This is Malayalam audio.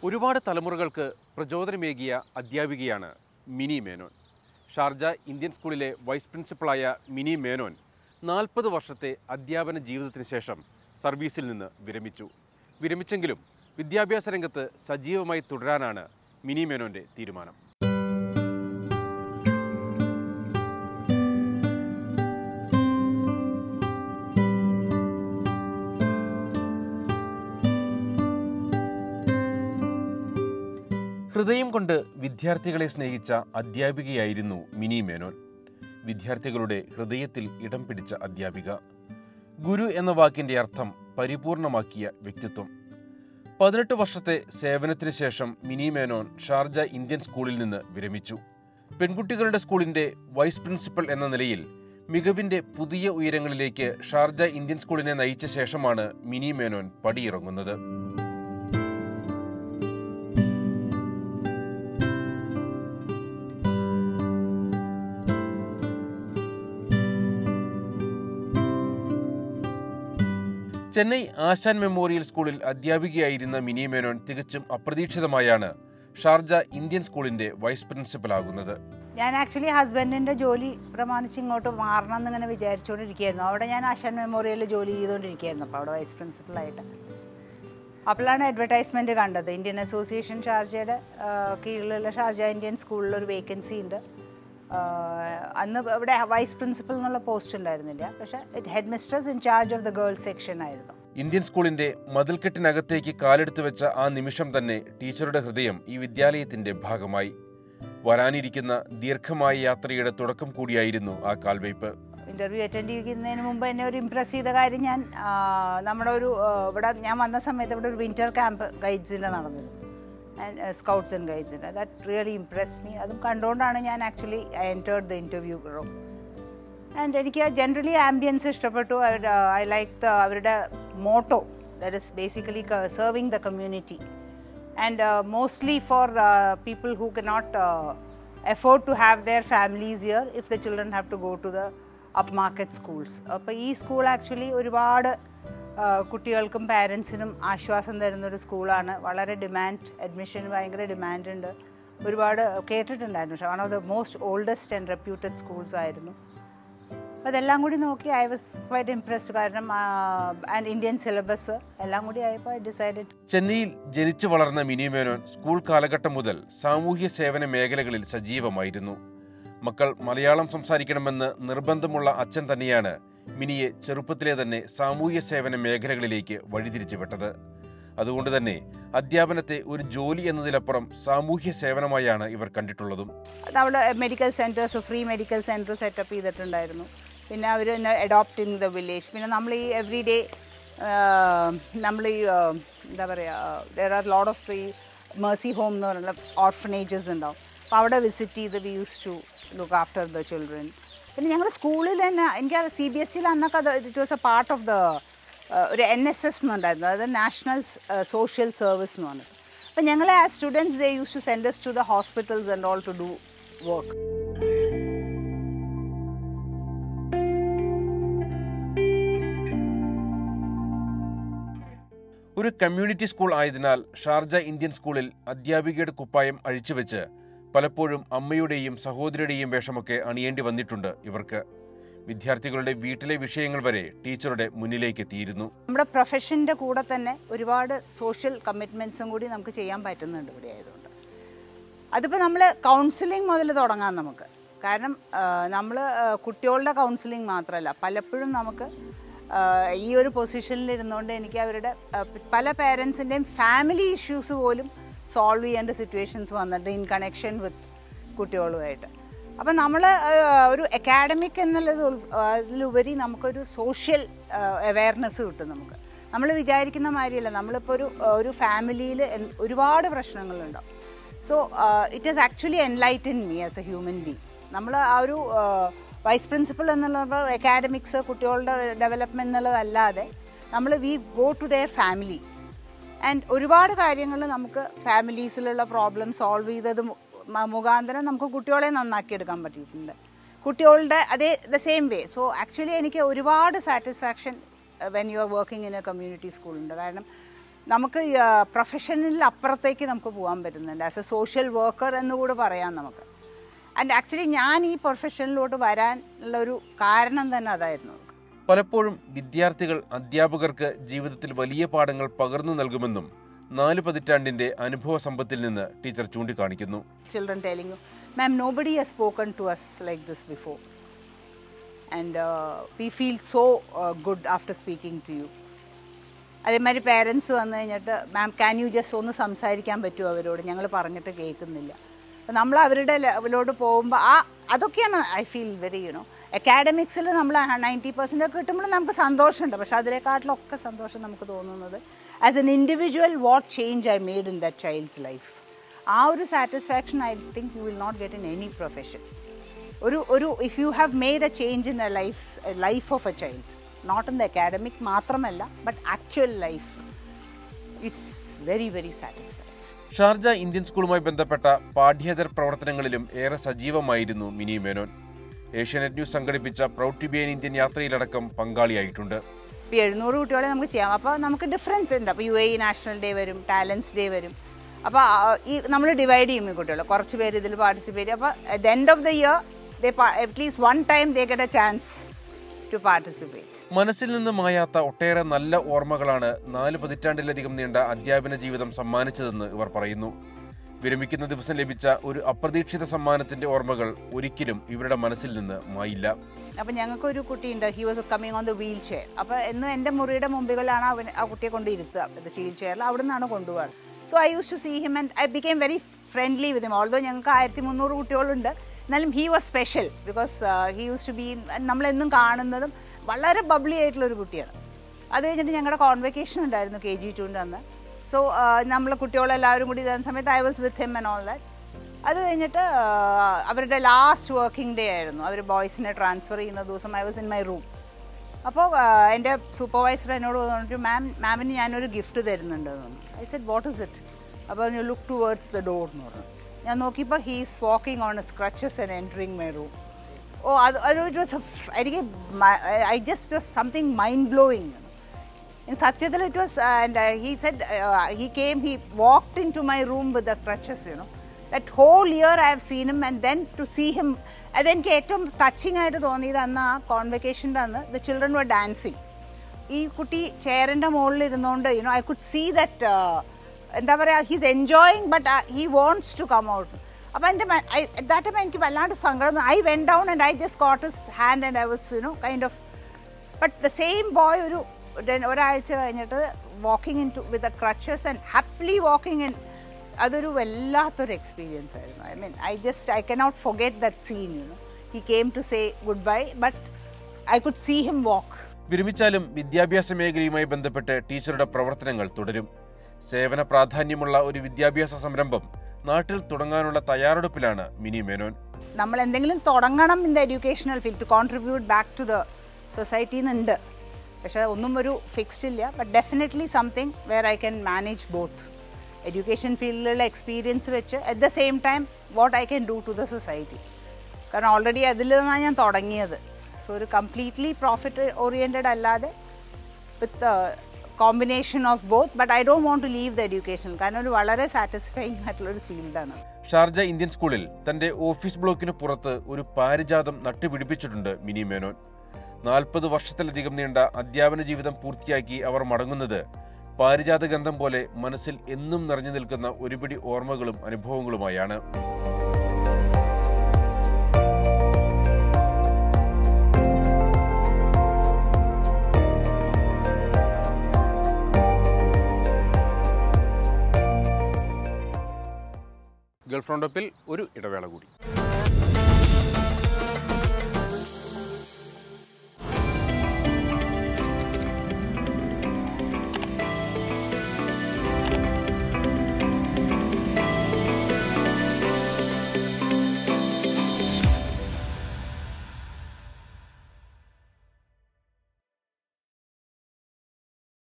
ഒരുപാട് തലമുറകൾക്ക് പ്രചോദനമേകിയ അധ്യാപികയാണ് മിനി മേനോൻ ഷാർജ ഇന്ത്യൻ സ്കൂളിലെ വൈസ് പ്രിൻസിപ്പളായ മിനി മേനോൻ നാൽപ്പത് വർഷത്തെ അധ്യാപന ജീവിതത്തിന് ശേഷം സർവീസിൽ നിന്ന് വിരമിച്ചു വിരമിച്ചെങ്കിലും വിദ്യാഭ്യാസ രംഗത്ത് സജീവമായി തുടരാനാണ് മിനി മേനോൻ്റെ തീരുമാനം ഹൃദയം കൊണ്ട് വിദ്യാർത്ഥികളെ സ്നേഹിച്ച അധ്യാപികയായിരുന്നു മിനി മേനോൻ വിദ്യാർത്ഥികളുടെ ഹൃദയത്തിൽ ഇടം പിടിച്ച അധ്യാപിക ഗുരു എന്ന വാക്കിന്റെ അർത്ഥം പരിപൂർണമാക്കിയ വ്യക്തിത്വം പതിനെട്ട് വർഷത്തെ സേവനത്തിന് ശേഷം മിനി മേനോൻ ഷാർജ ഇന്ത്യൻ സ്കൂളിൽ നിന്ന് വിരമിച്ചു പെൺകുട്ടികളുടെ സ്കൂളിന്റെ വൈസ് പ്രിൻസിപ്പൽ എന്ന നിലയിൽ മികവിന്റെ പുതിയ ഉയരങ്ങളിലേക്ക് ഷാർജ ഇന്ത്യൻ സ്കൂളിനെ നയിച്ച ശേഷമാണ് മിനി മേനോൻ പടിയിറങ്ങുന്നത് ചെന്നൈ ആശാൻ മെമ്മോറിയൽ സ്കൂളിൽ അധ്യാപികയായിരുന്ന മിനി മേനോൻ തികച്ചും അപ്രതീക്ഷിതമായാണ് ഷാർജ ഇന്ത്യൻ സ്കൂളിന്റെ വൈസ് പ്രിൻസിപ്പലാകുന്നത് ഞാൻ ആക്ച്വലി ഹസ്ബൻഡിൻ്റെ ജോലി പ്രമാണിച്ച് ഇങ്ങോട്ട് മാറണം എന്നിങ്ങനെ വിചാരിച്ചുകൊണ്ടിരിക്കുകയായിരുന്നു അവിടെ ഞാൻ ആശാൻ മെമ്മോറിയലിൽ ജോലി ചെയ്തുകൊണ്ടിരിക്കുകയായിരുന്നു അപ്പോൾ അവിടെ വൈസ് പ്രിൻസിപ്പളായിട്ട് അപ്പോഴാണ് അഡ്വർടൈസ്മെൻറ്റ് കണ്ടത് ഇന്ത്യൻ അസോസിയേഷൻ ഷാർജയുടെ ആ, കീഴിലുള്ള ഷാർജ ഇന്ത്യൻ സ്കൂളിൽ ഒരു വേക്കൻസി ഉണ്ട് ആ, അന്ന് ഇവിടെ വൈസ് പ്രിൻസിപ്പൽ എന്നുള്ള പോസ്റ്റ് ഉണ്ടായിരുന്നില്ല പക്ഷേ head mistress in charge of the girls section ആയിരുന്നു ഇന്ത്യൻ സ്കൂളിന്റെ മതിൽക്കെട്ടിനകത്തേക്ക് കാലെടുത്തു വെച്ച ആ നിമിഷം തന്നെ ടീച്ചറുടെ ഹൃദയം ഈ വിദ്യാലയത്തിന്റെ ഭാഗമായി വരാനിരിക്കുന്ന ദീർഘമായ യാത്രയുടെ തുടക്കം കൂടിയായിരുന്നു ആ കാൽവയ്പ് ഇൻ്റർവ്യൂ അറ്റൻഡ് ചെയ്യുന്നതിന് മുമ്പ് എന്നെ ഒരു ഇമ്പ്രസ് ചെയ്ത കാര്യം ഞാൻ ആ, നമ്മുടെ ഒരു ആ, ഇവിടെ ഞാൻ വന്ന സമയത്ത് ഇവിടെ ഒരു വിൻ്റർ ക്യാമ്പ് ഗൈഡ്സിൻ്റെ നടന്നിരുന്നു സ്കൗട്ട്സ് ആൻഡ് ഗൈഡ്സിൻ്റെ ദാറ്റ് റിയലി ഇംപ്രസ് മീ അതും കണ്ടുകൊണ്ടാണ് ഞാൻ actually I entered the interview room and എനിക്ക് ജനറലി ആംബിയൻസ് ഇഷ്ടപ്പെട്ടു ഐ ലൈക്ക് ദ അവരുടെ motto that is basically serving the community and mostly for people who cannot afford to have their families year if the children have to go to the up market schools അപ്പോൾ ഈ സ്കൂൾ ആക്ച്വലി ഒരുപാട് ആ, കുട്ടികൾക്കും പാരൻസിനും ആശ്വാസം തരുന്ന ഒരു സ്കൂളാണ് വളരെ ഡിമാൻഡ് അഡ്മിഷന് ഭയങ്കര ഡിമാൻഡ് ഉണ്ട് ഒരുപാട് കേട്ടിട്ടുണ്ടായിരുന്നു പക്ഷേ one of the most oldest and reputed schools ആയിരുന്നു അപ്പോൾ അതെല്ലാം കൂടി നോക്കി ഐ വാസ് ക്വൈറ്റ് ഇംപ്രസ്ഡ് കാരണം ആൻഡ് ഇന്ത്യൻ സിലബസ് എല്ലാം കൂടി ആയപ്പോൾ ഐ ഡിസൈഡഡ് ചെന്നൈയിൽ ജനിച്ചു വളർന്ന മിനി മേനോൻ സ്കൂൾ കാലഘട്ടം മുതൽ സാമൂഹ്യ സേവന മേഖലകളിൽ സജീവമായിരുന്നു മക്കൾ മലയാളം സംസാരിക്കണമെന്ന് നിർബന്ധമുള്ള അച്ഛൻ തന്നെയാണ് മിനിയെ ചെറുപ്പത്തിലെ തന്നെ സാമൂഹ്യ സേവന മേഖലകളിലേക്ക് വഴിതിരിച്ചു വിട്ടത് അതുകൊണ്ട് തന്നെ അധ്യാപനത്തെ ഒരു ജോലി എന്നതിലപ്പുറം സാമൂഹ്യ സേവനമായാണ് ഇവർ കണ്ടിട്ടുള്ളതും അവിടെ medical centres free medical centre setup ചെയ്തിട്ടുണ്ടായിരുന്നു പിന്നെ അവർ അഡോപ്റ്റ് ഇൻ ദ വില്ലേജ് പിന്നെ നമ്മൾ ഈ എവറി ഡേ നമ്മൾ ഈ ആ, എന്താ പറയുക ദർ ആർ ലോഡ് ഓഫ് ഈ മേഴ്സി ഹോം എന്ന് പറയുന്ന ഓർഫനേജസ് ഉണ്ടാവും അപ്പോൾ അവിടെ വിസിറ്റ് ചെയ്ത് we use to look after the children പിന്നെ ഞങ്ങൾ സ്കൂളിൽ തന്നെ എനിക്ക് സി ബി എസ് സിയിൽ അന്നൊക്കെ അത് it was a part of the ഒരു എൻ എസ് എസ് എന്നുണ്ടായിരുന്നു അതായത് നാഷണൽ സോഷ്യൽ സർവീസ് എന്ന് പറഞ്ഞിട്ട് അപ്പം ഞങ്ങളെ ആ students they use to send us to the hospitals and all to do work ഒരു കമ്മ്യൂണിറ്റി സ്കൂൾ ആയതിനാൽ ഷാർജ ഇന്ത്യൻ സ്കൂളിൽ അധ്യാപികയുടെ കുപ്പായം അഴിച്ചുവെച്ച് പലപ്പോഴും അമ്മയുടെയും സഹോദരിയുടെയും വേഷമൊക്കെ അണിയേണ്ടി വന്നിട്ടുണ്ട് ഇവർക്ക് വിദ്യാർത്ഥികളുടെ വീട്ടിലെ വിഷയങ്ങൾ വരെ ടീച്ചറുടെ മുന്നിലേക്ക് എത്തിയിരുന്നു നമ്മുടെ പ്രൊഫഷൻ്റെ കൂടെ തന്നെ ഒരുപാട് സോഷ്യൽ കമ്മിറ്റ്മെൻറ്റ്സും കൂടി നമുക്ക് ചെയ്യാൻ പറ്റുന്നുണ്ട് ഇവിടെ ആയതുകൊണ്ട് അതിപ്പോൾ നമ്മൾ കൗൺസിലിംഗ് മുതൽ തുടങ്ങാം നമുക്ക് കാരണം നമ്മൾ കുട്ടികളുടെ കൗൺസിലിംഗ് മാത്രമല്ല പലപ്പോഴും നമുക്ക് ആ, ഈ ഒരു പൊസിഷനിൽ ഇരുന്നുകൊണ്ട് എനിക്ക് അവരുടെ ആ, പല പേരൻസിൻ്റെയും ഫാമിലി ഇഷ്യൂസ് പോലും സോൾവ് ചെയ്യേണ്ട സിറ്റുവേഷൻസ് വന്നിട്ടുണ്ട് ഇൻ കണക്ഷൻ വിത്ത് കുട്ടികളുമായിട്ട് അപ്പം നമ്മൾ ഒരു അക്കാഡമിക് എന്നുള്ളത് ഉൾ- ആ, അതിലുപരി നമുക്കൊരു സോഷ്യൽ അവയർനെസ് കിട്ടും നമുക്ക് നമ്മൾ വിചാരിക്കുന്ന മാതിരിയല്ല നമ്മളിപ്പോൾ ഒരു ആ, ഒരു ഫാമിലിയിൽ ഒരുപാട് പ്രശ്നങ്ങളുണ്ടാവും so it is actually enlighten me as a human being നമ്മൾ ആ ഒരു വൈസ് പ്രിൻസിപ്പൽ എന്നുള്ള അക്കാഡമിക്സ് കുട്ടികളുടെ ഡെവലപ്മെൻറ്റ് എന്നുള്ളതല്ലാതെ നമ്മൾ we go to their family and ഒരുപാട് കാര്യങ്ങൾ നമുക്ക് ഫാമിലീസിലുള്ള പ്രോബ്ലം സോൾവ് ചെയ്തത് മു- മ- മുഖാന്തരം നമുക്ക് കുട്ടികളെ നന്നാക്കിയെടുക്കാൻ പറ്റിയിട്ടുണ്ട് കുട്ടികളുടെ അതേ the same way so actually എനിക്ക് ഒരുപാട് satisfaction when you are working in a community സ്കൂളുണ്ട് കാരണം നമുക്ക് പ്രൊഫഷനിൽ അപ്പുറത്തേക്ക് നമുക്ക് പോകാൻ പറ്റുന്നുണ്ട് ആസ് എ സോഷ്യൽ വർക്കർ എന്നുകൂടെ പറയാം നമുക്ക് ആൻഡ് ആക്ച്വലി ഞാൻ ഈ പ്രൊഫഷനിലോട്ട് വരാനുള്ള ഒരു കാരണം തന്നെ അതായിരുന്നു പലപ്പോഴും വിദ്യാർത്ഥികൾ അധ്യാപകർക്ക് ജീവിതത്തിൽ വലിയ പാഠങ്ങൾ പകർന്നു നൽകുമെന്നും നാല് പതിറ്റാണ്ടിന്റെ അനുഭവ സമ്പത്തിൽ നിന്ന് ടീച്ചർ ചൂണ്ടിക്കാണിക്കുന്നു children telling you, ma'am, nobody has spoken to us like this before. And uh, we feel so uh, good after speaking to you. അതേമാതിരി പേരൻസ് വന്നു കഴിഞ്ഞിട്ട് മാം ക്യാൻ യു ജസ്റ്റ് ഒന്ന് സംസാരിക്കാൻ പറ്റുമോ അവരോട് ഞങ്ങൾ പറഞ്ഞിട്ട് കേൾക്കുന്നില്ല അപ്പം നമ്മൾ അവരുടെ ലെവലോട്ട് പോകുമ്പോൾ ആ അതൊക്കെയാണ് ഐ ഫീൽ വെരി യുനോ അക്കാഡമിക്സിൽ നമ്മൾ നയൻറ്റി പെർസെൻ്റ് ഒക്കെ കിട്ടുമ്പോൾ നമുക്ക് സന്തോഷമുണ്ട് പക്ഷേ അതിനെക്കാട്ടിലൊക്കെ സന്തോഷം നമുക്ക് തോന്നുന്നത് as an individual what change I made in that child's life ആ ഒരു satisfaction I think you will not get in any profession ഒരു ഒരു if you have made a change in a life life of a child not in the academic മാത്രമല്ല but actual life it's very very satisfied Sharjah Indian സ്കൂളുമായി ബന്ധപ്പെട്ട പാഠ്യേതര പ്രവർത്തനങ്ങളിലും ഏറെ സജീവമായിരുന്നു മിനി മേനോൻ ഏഷ്യാനെറ്റ് ന്യൂസ് സംഘടിപ്പിച്ച proud to B N Indian യാത്രയിലടക്കം പങ്കാളിയായിട്ടുണ്ട് ഇപ്പോൾ എഴുന്നൂറ് കുട്ടികളെ നമുക്ക് ചെയ്യാം അപ്പോൾ നമുക്ക് ഡിഫറൻസ് ഉണ്ട് അപ്പോൾ യു എ നാഷണൽ ഡേ വരും ടാലൻസ് ഡേ വരും അപ്പോൾ ഈ നമ്മൾ ഡിവൈഡ് ചെയ്യും ഈ കുട്ടികൾ കുറച്ച് പേര് ഇതിൽ പാർട്ടിസിപ്പേറ്റ് അപ്പോൾ at the end of the year they at least one time they get a chance to participate മനസ്സിൽ നിന്ന് മായാത്ത ഒട്ടേറെ നല്ല ഓർമ്മകളാണ് നാല് പതിറ്റാണ്ടിലധികം നീണ്ട അധ്യാപന ജീവിതം സമ്മാനിച്ചതെന്ന് ഇവർ പറയുന്നു വിരമിക്കുന്ന ദിവസം ലഭിച്ച ഒരു അപ്രതീക്ഷിത സമ്മാനത്തിന്റെ ഓർമ്മകൾ ഒരിക്കലും ഇവരുടെ മനസ്സിൽ നിന്ന് മായില്ല അപ്പം ഞങ്ങൾക്കൊരു കുട്ടിയുണ്ട് he was coming on the wheelchair അപ്പോൾ എന്നും എൻ്റെ മുറിയുടെ മുമ്പിലാണ് അവൻ ആ കുട്ടിയെ കൊണ്ട് ഇരുത്തുക ഇത് വീൽ ചെയറിൽ അവിടെ നിന്നാണ് കൊണ്ടുപോകാറ് so I use to see him and I became very friendly with him although ഞങ്ങൾക്ക് ആയിരത്തി മുന്നൂറ് കുട്ടികളുണ്ട് എന്നാലും he was special because he use to be നമ്മളെന്നും കാണുന്നതും വളരെ ബബ്ലി ആയിട്ടുള്ള ഒരു കുട്ടിയാണ് അത് കഴിഞ്ഞിട്ട് ഞങ്ങളുടെ കോൺവെക്കേഷൻ ഉണ്ടായിരുന്നു കെ ജി ടുവിൻ്റെ അന്ന് സോ നമ്മൾ കുട്ടികളെല്ലാവരും കൂടി ഇതാകുന്ന സമയത്ത് I was with him and all that അത് കഴിഞ്ഞിട്ട് ആ, അവരുടെ ലാസ്റ്റ് വർക്കിംഗ് ഡേ ആയിരുന്നു അവർ ബോയ്സിനെ ട്രാൻസ്ഫർ ചെയ്യുന്ന ദിവസം I was in my room അപ്പോൾ എൻ്റെ സൂപ്പർവൈസർ എന്നോട് പറഞ്ഞിട്ട് മാം മാമിന് ഞാനൊരു ഗിഫ്റ്റ് തരുന്നുണ്ട് എന്ന് പറഞ്ഞു I said what is it അപ്പോൾ you look towards the door എന്ന് പറഞ്ഞു ഞാൻ നോക്കിയപ്പോൾ he's walking on crutches and entering my room oh അത് അത് ഇറ്റ് വാസ് എനിക്ക് I just was something mind blowing In Satyathil, it was, uh, and uh, he said uh, he came, he walked into my room with the crutches, you know. That whole year I have seen him, and then to see him, അതെനിക്ക് ഏറ്റവും ടച്ചിങ് ആയിട്ട് തോന്നിയത് അന്ന് ആ കോൺവെക്കേഷൻ്റെ അന്ന് ദ ചിൽഡ്രൻ വർ ഡാൻസിങ് ഈ കുട്ടി ചെയറിൻ്റെ മുകളിൽ ഇരുന്നുകൊണ്ട് you know I could see that എന്താ പറയുക he's enjoying but he wants to come out അപ്പോൾ എൻ്റെ ദാറ്റ് ടൈം എനിക്ക് വല്ലാണ്ട് സങ്കടം I went down and I just caught his hand and I was you know kind of but the same boy ഒരു ഒരു- ഒരാഴ്ച കഴിഞ്ഞിട്ട് walking in to with crutches and happily walking in അതൊരു വല്ലാത്തൊരു എക്സ്പീരിയൻസ് ആയിരുന്നു I mean I just I cannot forget that scene you know he came to say goodbye but I could see him walk വിരമിച്ചാലും വിദ്യാഭ്യാസ മേഖലയുമായി ബന്ധപ്പെട്ട് ടീച്ചറുടെ പ്രവർത്തനങ്ങൾ തുടരും സേവന പ്രാധാന്യമുള്ള ഒരു വിദ്യാഭ്യാസ സംരംഭം നാട്ടിൽ തുടങ്ങാനുള്ള തയ്യാറെടുപ്പിലാണ് മിനി മേനോൻ നമ്മൾ എന്തെങ്കിലും തുടങ്ങണം in the educational field to contribute back to the society എന്നുണ്ട് പക്ഷേ ഒന്നും ഒരു ഫിക്സ്ഡ് ഇല്ല but definitely something where I can manage both education ഫീൽഡിലുള്ള എക്സ്പീരിയൻസ് വെച്ച് at the same time what I can do to the society കാരണം ഓൾറെഡി അതിൽ നിന്നാണ് ഞാൻ തുടങ്ങിയത് സോ ഒരു കംപ്ലീറ്റ്ലി പ്രോഫിറ്റ് ഓറിയൻറ്റഡ് അല്ലാതെ with combination of both but I don't want to leave the education കാരണം ഒരു വളരെ സാറ്റിസ്ഫൈങ് ആയിട്ടുള്ളൊരു ഫീൽഡാണ് ഷാർജ ഇന്ത്യൻ സ്കൂളിൽ തന്റെ ഓഫീസ് ബ്ലോക്കിന് പുറത്ത് ഒരു പാരിജാതം നട്ടുപിടിപ്പിച്ചിട്ടുണ്ട് മിനി മേനോൻ നാൽപ്പത് വർഷത്തിലധികം നീണ്ട അധ്യാപന ജീവിതം പൂർത്തിയാക്കി അവർ മടങ്ങുന്നത് പാരിജാത ഗന്ധം പോലെ മനസ്സിൽ എന്നും നിറഞ്ഞു നിൽക്കുന്ന ഒരുപിടി ഓർമ്മകളും അനുഭവങ്ങളുമായാണ് ഗൾഫ് റൗണ്ടപ്പിൽ ഒരു ഇടവേള കൂടി